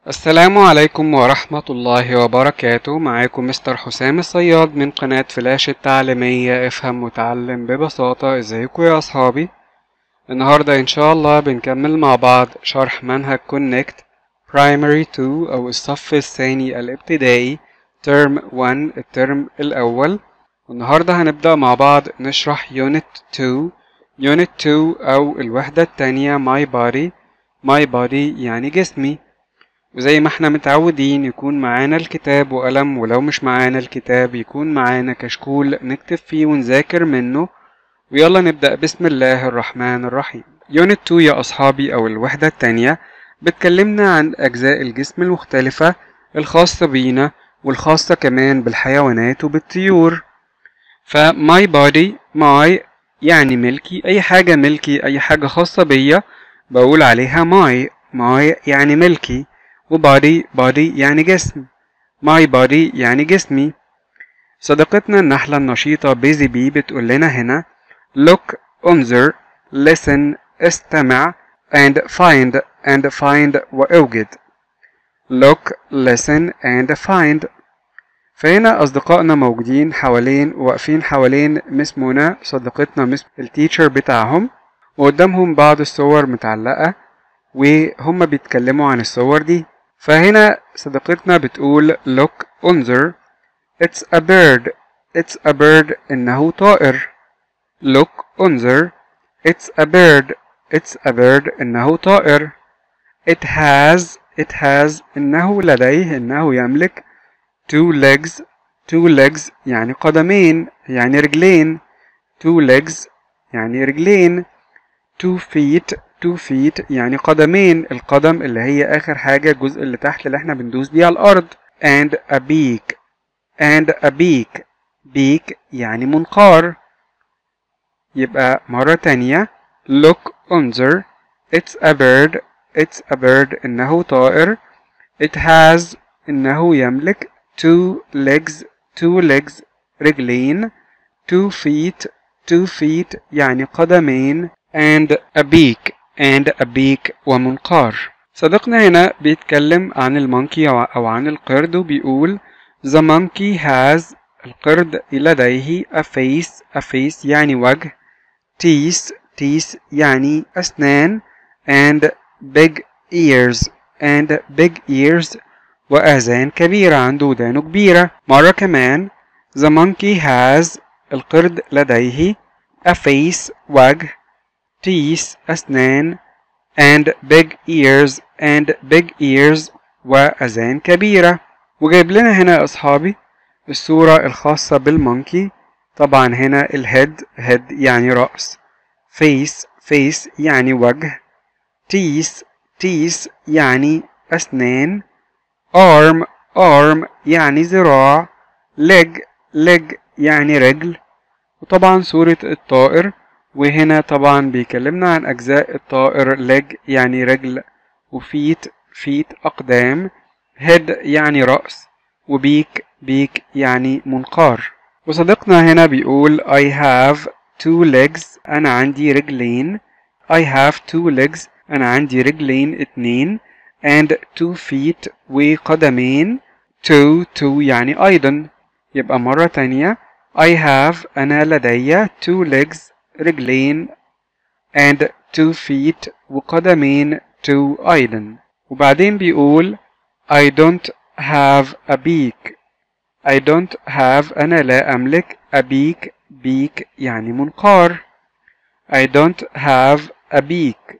السلام عليكم ورحمة الله وبركاته معاكم مستر حسام الصياد من قناة فلاش التعليمية افهم وتعلم ببساطة ازيكم يا اصحابي النهاردة ان شاء الله بنكمل مع بعض شرح منهج كونكت Primary 2 او الصف الثاني الابتدائي ترم 1 الترم الاول والنهاردة هنبدأ مع بعض نشرح Unit 2 Unit 2 او الوحدة التانية My Body My Body يعني جسمي وزي ما احنا متعودين يكون معانا الكتاب وقلم ولو مش معانا الكتاب يكون معانا كشكول نكتب فيه ونذاكر منه ويلا نبدأ بسم الله الرحمن الرحيم يونت 2 يا أصحابي أو الوحدة التانية بتكلمنا عن أجزاء الجسم المختلفة الخاصة بينا والخاصة كمان بالحيوانات وبالطيور فماي بودي ماي يعني ملكي أي حاجة ملكي أي حاجة خاصة بيا بقول عليها ماي ماي يعني ملكي وبادي بادي يعني جسم my body يعني جسمي صديقتنا النحلة النشيطة بيزي بي بتقول لنا هنا look انظر listen استمع and find and find وأوجد look listen and find فهنا أصدقائنا موجودين حوالين واقفين حوالين مس منى صديقتنا مس التيتشر بتاعهم وقدامهم بعض الصور متعلقة وهم بيتكلموا عن الصور دي فهنا صديقتنا بتقول look انظر it's a bird it's a bird إنه طائر look انظر it's a bird it's a bird إنه طائر it has it has إنه لديه إنه يملك two legs two legs يعني قدمين يعني رجلين two legs يعني رجلين two feet two feet يعني قدمين القدم اللي هي آخر حاجة الجزء اللي تحت اللي احنا بندوس بيه على الأرض and a beak and a beak beak يعني منقار يبقى مرة تانية look انظر it's a bird it's a bird إنه طائر it has إنه يملك two legs two legs رجلين two feet two feet يعني قدمين and a beak and a beak ومنقار صديقنا هنا بيتكلم عن المونكي أو عن القرد وبيقول the monkey has القرد لديه a face a face يعني وجه teeth teeth يعني أسنان and big ears and big ears وآذان كبيرة عنده ودانه كبيرة مرة كمان the monkey has القرد لديه a face وجه teeth أسنان and big ears and big ears وأذان كبيرة وجايب لنا هنا يا أصحابي الصورة الخاصة بالمونكي طبعا هنا الهيد هيد يعني رأس face face يعني وجه teeth teeth يعني أسنان arm arm يعني ذراع leg leg يعني رجل وطبعا صورة الطائر وهنا طبعا بيكلمنا عن أجزاء الطائر leg يعني رجل وفيت فيت أقدام head يعني رأس وبيك بيك يعني منقار وصديقنا هنا بيقول I have two legs أنا عندي رجلين I have two legs أنا عندي رجلين اتنين and two feet وقدمين two two يعني أيضا يبقى مرة تانية I have أنا لدي two legs رجلين and two feet وقدمين two أيضا وبعدين بيقول I don't have a beak I don't have أنا لا أملك a beak beak يعني منقار I don't have a beak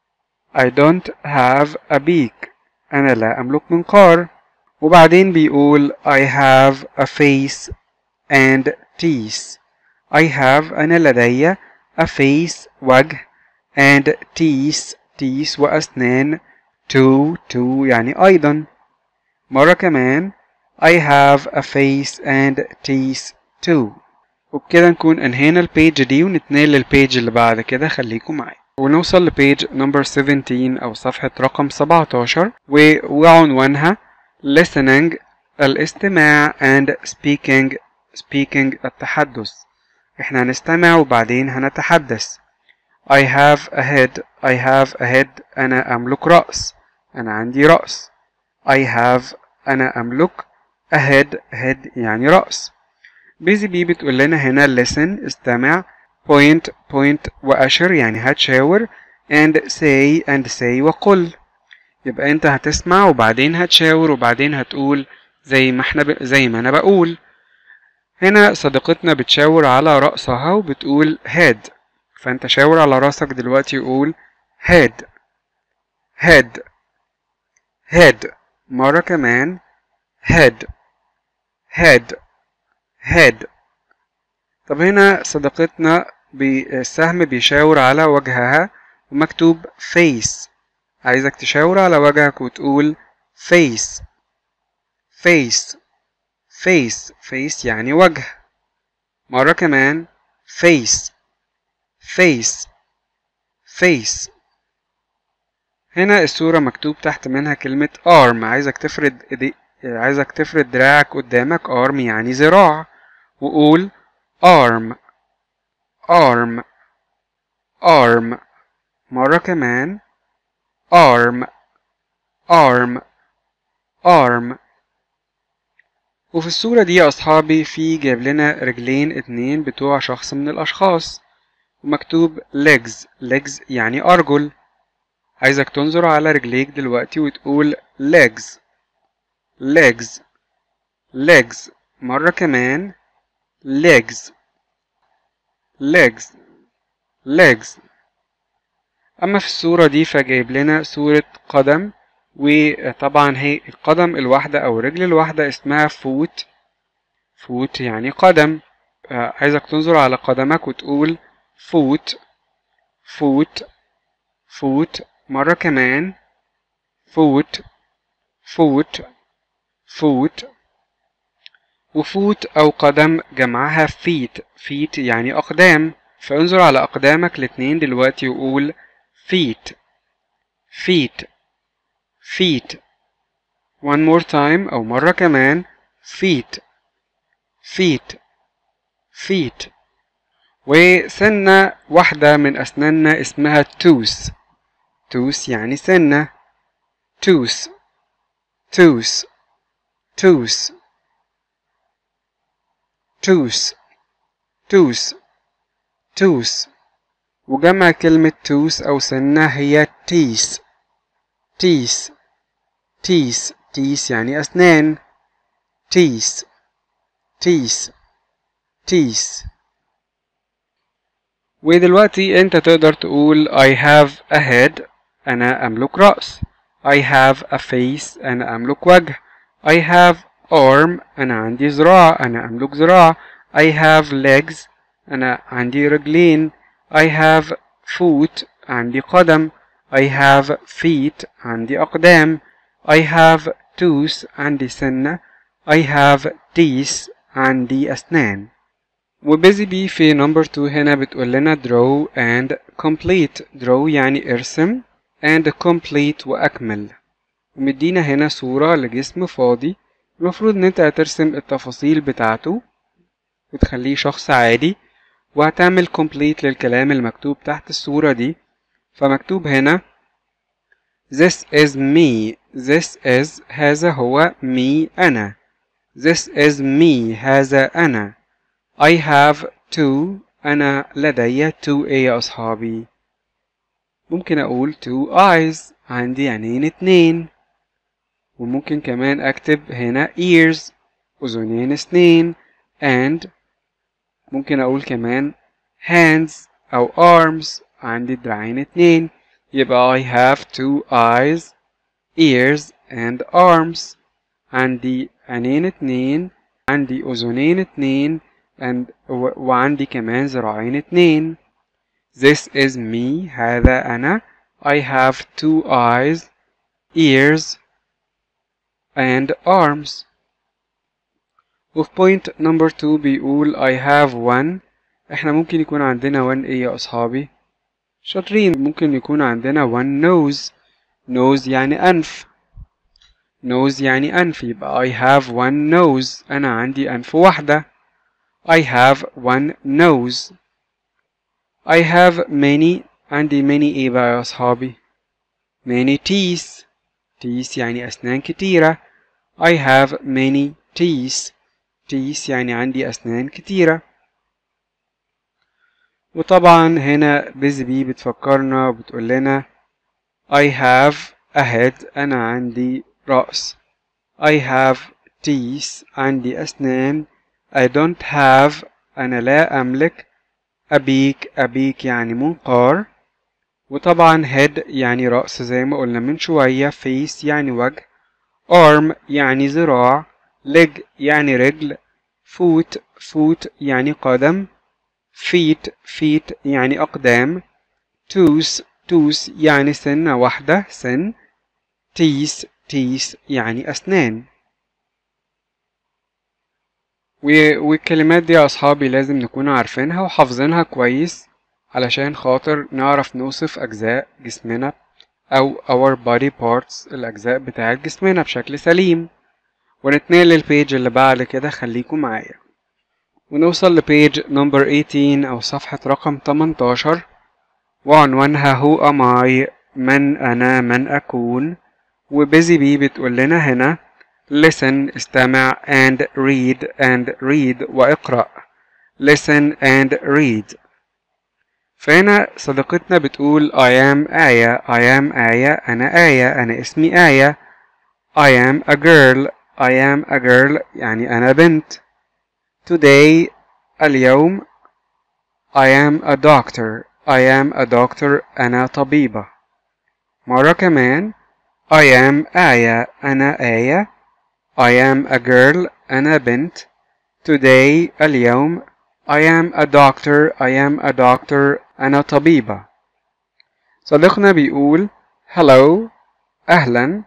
I don't have a beak أنا لا أملك منقار وبعدين بيقول I have a face and teeth I have أنا لدي a face وجه and teeth teeth وأسنان two two يعني أيضا مرة كمان I have a face and teeth too وبكده نكون انهينا البيج دي ونتنقل للبيج اللي بعد كده خليكم معايا ونوصل لبيج نمبر 17 أو صفحة رقم 17 وعنوانها listening الاستماع and speaking speaking التحدث احنا هنستمع وبعدين هنتحدث I have a head I have a head أنا أملك رأس أنا عندي رأس I have أنا أملك a head head يعني رأس بيزي بي بتقول لنا هنا listen استمع point point وأشر يعني هتشاور and say and say وقل يبقى انت هتسمع وبعدين هتشاور وبعدين هتقول زي ما احنا ب... زي ما انا بقول هنا صديقتنا بتشاور على رأسها وبتقول head فانت شاور على راسك دلوقتي وقول head head head مرة كمان head head head طب هنا صديقتنا بالسهم بيشاور على وجهها ومكتوب face عايزك تشاور على وجهك وتقول face face face face يعني وجه مرة كمان face face face هنا الصورة مكتوب تحت منها كلمة arm عايزك تفرد ايدي عايزك تفرد دراعك قدامك arm يعني ذراع وقول arm arm arm مرة كمان arm arm arm وفي الصورة دي يا أصحابي في جايب لنا رجلين اتنين بتوع شخص من الأشخاص ومكتوب legs legs يعني أرجل عايزك تنظر على رجليك دلوقتي وتقول legs legs legs مرة كمان legs legs legs أما في الصورة دي فجايب لنا صورة قدم وطبعا هي القدم الواحدة أو الرجل الواحدة اسمها فوت فوت يعني قدم عايزك تنظر على قدمك وتقول فوت فوت فوت مرة كمان فوت فوت فوت وفوت أو قدم جمعها فيت فيت يعني أقدام فانظر على أقدامك الاتنين دلوقتي وقول feet feet feet one more time أو مرة كمان feet feet feet وسنة واحدة من أسناننا اسمها tooth tooth يعني سنة tooth tooth tooth tooth tooth tooth وجمع كلمة توس أو سنة هي تيس تيس تيس تيس يعني أسنان تيس تيس تيس ودلوقتي أنت تقدر تقول I have a head أنا أملك رأس I have a face أنا أملك وجه I have arm أنا عندي ذراع أنا أملك ذراع I have legs أنا عندي رجلين I have foot عندي قدم I have feet عندي أقدام I have tooth عندي سنة I have teeth عندي أسنان وبيزي بي في نمبر 2 هنا بتقول لنا draw and complete draw يعني ارسم and complete وأكمل ومدينا هنا صورة لجسم فاضي المفروض ان انت هترسم التفاصيل بتاعته وتخليه شخص عادي وهتعمل complete للكلام المكتوب تحت الصورة دي فمكتوب هنا This is me This is هذا هو me أنا This is me هذا أنا I have two أنا لدي two إيه يا أصحابي ممكن أقول two eyes عندي عينين اتنين وممكن كمان أكتب هنا ears أذنين اتنين and ممكن أقول كمان hands أو arms عندي دراعين اتنين يبقى I have two eyes ears and arms عندي عينين اتنين عندي أذنين اتنين and وعندي كمان ذراعين اتنين This is me هذا أنا I have two eyes ears and arms وفي point number two بيقول I have one احنا ممكن يكون عندنا one ايه يا أصحابي شاطرين ممكن يكون عندنا one nose nose يعني أنف nose يعني أنف يبقى I have one nose أنا عندي أنف واحدة I have one nose I have many عندي many ايه بقى يا أصحابي many teeth teeth يعني أسنان كتيرة I have many teeth teeth يعني عندي أسنان كتيرة وطبعا هنا busy bee بتفكرنا وبتقول لنا I have a head أنا عندي رأس I have teeth عندي أسنان I don't have أنا لا أملك a beak a beak يعني منقار وطبعا head يعني رأس زي ما قلنا من شوية face يعني وجه arm يعني ذراع leg يعني رجل foot foot يعني قدم feet feet يعني أقدام tooth tooth يعني سنة واحدة سن teeth teeth يعني أسنان والكلمات دي يا أصحابي لازم نكون عارفينها وحافظينها كويس علشان خاطر نعرف نوصف أجزاء جسمنا أو our body parts الأجزاء بتاعة جسمنا بشكل سليم ونتنقل للبيج اللي بعد كده خليكم معايا ونوصل لبيج نمبر 18 أو صفحة رقم 18 وعنوانها هو am I من أنا من أكون وبيزي بي بتقول لنا هنا listen استمع and read and read واقرأ listen and read فهنا صديقتنا بتقول I am آية I am آية أنا آية أنا اسمي آية I am a girl I am a girl يعني أنا بنت today اليوم I am a doctor I am a doctor أنا طبيبة مرة كمان I am آية أنا آية I am a girl أنا بنت today اليوم I am a doctor I am a doctor أنا طبيبة صديقنا بيقول hello أهلا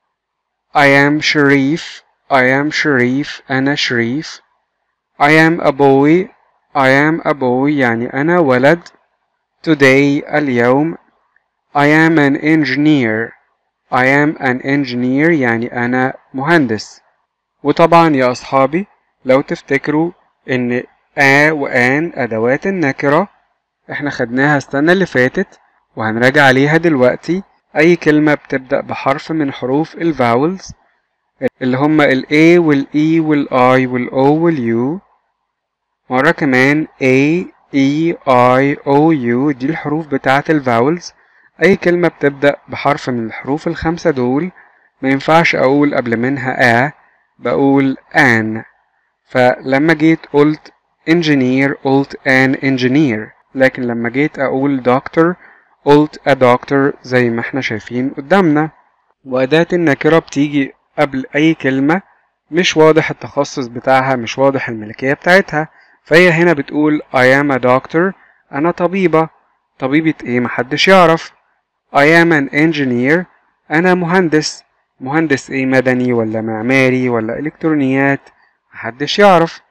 I am شريف I am شريف أنا شريف I am a boy I am a boy يعني أنا ولد today اليوم I am an engineer I am an engineer يعني أنا مهندس وطبعا يا أصحابي لو تفتكروا إن آ وآن أدوات النكرة إحنا خدناها السنة اللي فاتت وهنراجع عليها دلوقتي أي كلمة بتبدأ بحرف من حروف الفاولز اللي هما ال A وال E وال I وال O وال U مرة كمان A E I O U دي الحروف بتاعة الفاولز أي كلمة بتبدأ بحرف من الحروف الخمسة دول ما ينفعش أقول قبل منها آ بقول آن فلما جيت قلت engineer قلت an engineer لكن لما جيت أقول doctor قلت a doctor زي ما احنا شايفين قدامنا وأداة النكرة بتيجي قبل أي كلمة مش واضح التخصص بتاعها مش واضح الملكية بتاعتها فهي هنا بتقول I am a doctor أنا طبيبة طبيبة إيه محدش يعرف I am an engineer أنا مهندس مهندس إيه مدني ولا معماري ولا إلكترونيات محدش يعرف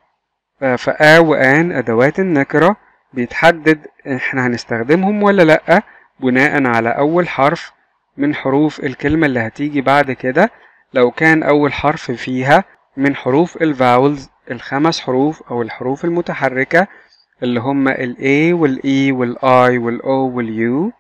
فآ وآن أدوات النكرة بيتحدد إحنا هنستخدمهم ولا لأ بناء على أول حرف من حروف الكلمة اللي هتيجي بعد كده لو كان أول حرف فيها من حروف الفاولز الخمس حروف أو الحروف المتحركة اللي هما ال A وال E وال I وال O وال U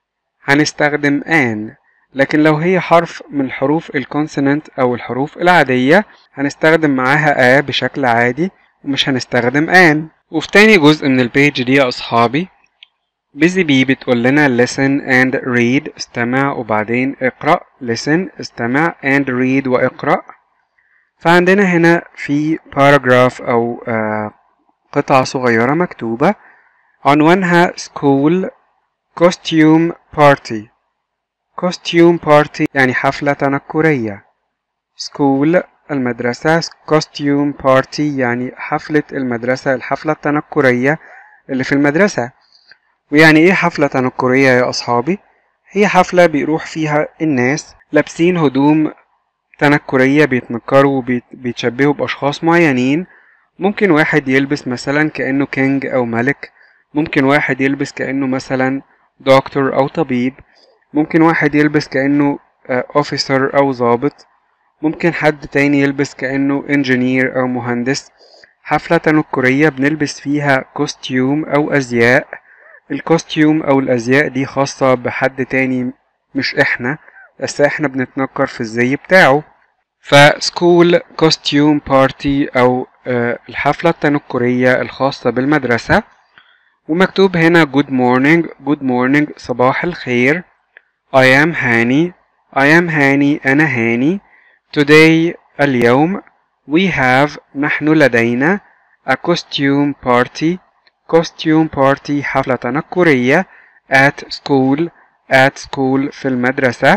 هنستخدم an لكن لو هي حرف من حروف الكونسونانت أو الحروف العادية هنستخدم معاها a بشكل عادي ومش هنستخدم an وفي تاني جزء من البيج دي يا أصحابي بيزي بي بتقول لنا listen and read استمع وبعدين اقرأ listen استمع and read واقرأ فعندنا هنا في paragraph أو آه قطعة صغيرة مكتوبة عنوانها school costume party costume party يعني حفلة تنكرية school المدرسة costume party يعني حفلة المدرسة الحفلة التنكرية اللي في المدرسة ويعني ايه حفلة تنكرية يا أصحابي؟ هي حفلة بيروح فيها الناس لابسين هدوم تنكرية بيتنكروا وبيتشبهوا بأشخاص معينين ممكن واحد يلبس مثلا كأنه كينج أو ملك ممكن واحد يلبس كأنه مثلا دكتور أو طبيب ممكن واحد يلبس كأنه اوفيسر أو ضابط ممكن حد تاني يلبس كأنه انجينير أو مهندس حفلة تنكرية بنلبس فيها كوستيوم أو أزياء الكوستيوم أو الأزياء دي خاصة بحد تاني مش إحنا بس احنا بنتنكر في الزي بتاعه فسكول كوستيوم بارتي أو آه، الحفلة التنكرية الخاصة بالمدرسة ومكتوب هنا good morning good morning صباح الخير I am هاني I am هاني أنا هاني today اليوم we have نحن لدينا a costume party costume party حفلة تنكرية at school at school في المدرسة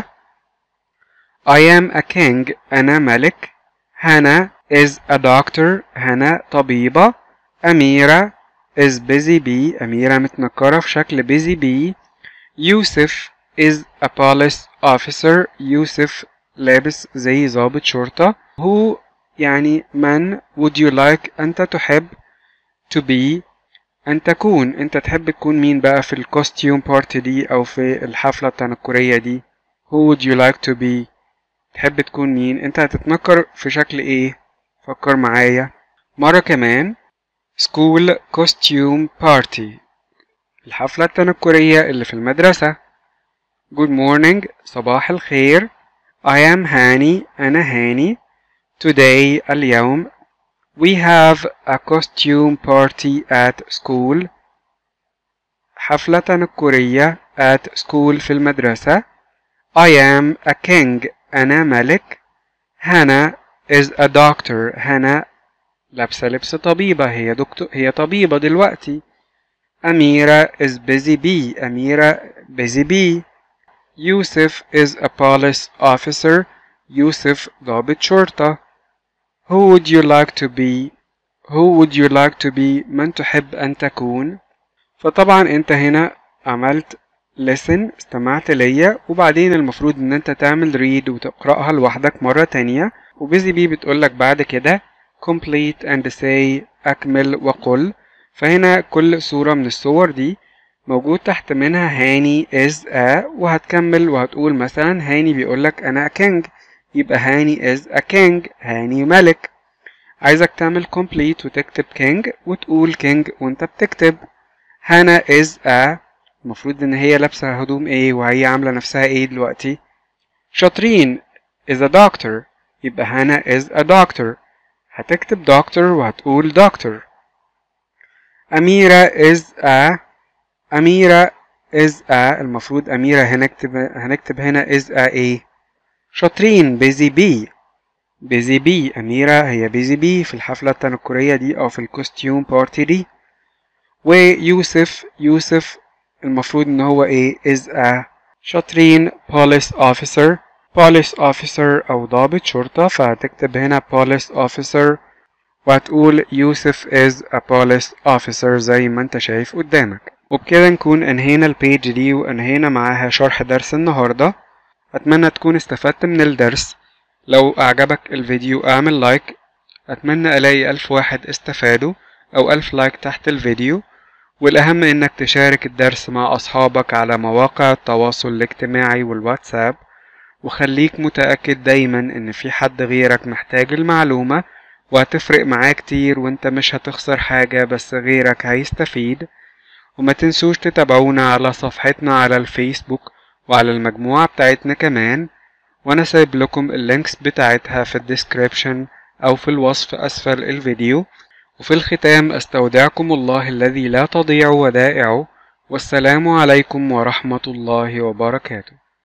I am a king أنا ملك هنا is a doctor هنا طبيبة أميرة is busy bee أميرة متنكرة في شكل busy bee يوسف is a police officer يوسف لابس زي ضابط شرطة who يعني من would you like أنت تحب to be أن تكون أنت تحب تكون مين بقى في الكوستيوم بارتي دي أو في الحفلة التنكرية دي who would you like to be تحب تكون مين أنت هتتنكر في شكل إيه فكر معايا مرة كمان school costume party الحفلة التنكرية اللي في المدرسة good morning صباح الخير I am هاني أنا هاني today اليوم we have a costume party at school حفلة تنكرية at school في المدرسة I am a king أنا ملك هنا is a doctor هنا لابسة لبس طبيبة هي دكتور هي طبيبة دلوقتي أميرة is busy bee أميرة busy bee يوسف is a police officer يوسف ضابط شرطة Who would you like to be Who would you like to be من تحب أن تكون فطبعا أنت هنا عملت listen استمعت ليا وبعدين المفروض ان انت تعمل read وتقرأها لوحدك مرة تانية وبيزي بي بتقولك بعد كده complete and say أكمل وقل فهنا كل صورة من الصور دي موجود تحت منها هاني is a وهتكمل وهتقول مثلا هاني بيقولك أنا king يبقى هاني is a king هاني ملك عايزك تعمل complete وتكتب king وتقول king وانت بتكتب هانا is a المفروض ان هي لابسة هدوم ايه وهي عاملة نفسها ايه دلوقتي شاطرين is a doctor يبقى هانا is a doctor هتكتب doctor وهتقول doctor أميرة is a أميرة is a المفروض أميرة هنكتب هنكتب هنا is a ايه شاطرين busy bee busy bee أميرة هي busy bee في الحفلة التنكرية دي أو في الكوستيوم بارتي دي ويوسف يوسف المفروض إن هو إيه is a شاطرين police officer police officer أو ضابط شرطة فهتكتب هنا police officer وهتقول يوسف is a police officer زي ما انت شايف قدامك وبكده نكون انهينا البيج دي وانهينا معاها شرح درس النهاردة اتمنى تكون استفدت من الدرس لو اعجبك الفيديو اعمل لايك اتمنى الاقي الف واحد استفادوا او الف لايك تحت الفيديو والاهم انك تشارك الدرس مع اصحابك على مواقع التواصل الاجتماعي والواتساب وخليك متأكد دايما ان في حد غيرك محتاج المعلومة وهتفرق معاه كتير وانت مش هتخسر حاجة بس غيرك هيستفيد وما تنسوش تتابعونا على صفحتنا على الفيسبوك وعلى المجموعة بتاعتنا كمان وانا سايب لكم اللينكس بتاعتها في الديسكريبشن او في الوصف اسفل الفيديو وفي الختام استودعكم الله الذي لا تضيع ودائعه والسلام عليكم ورحمة الله وبركاته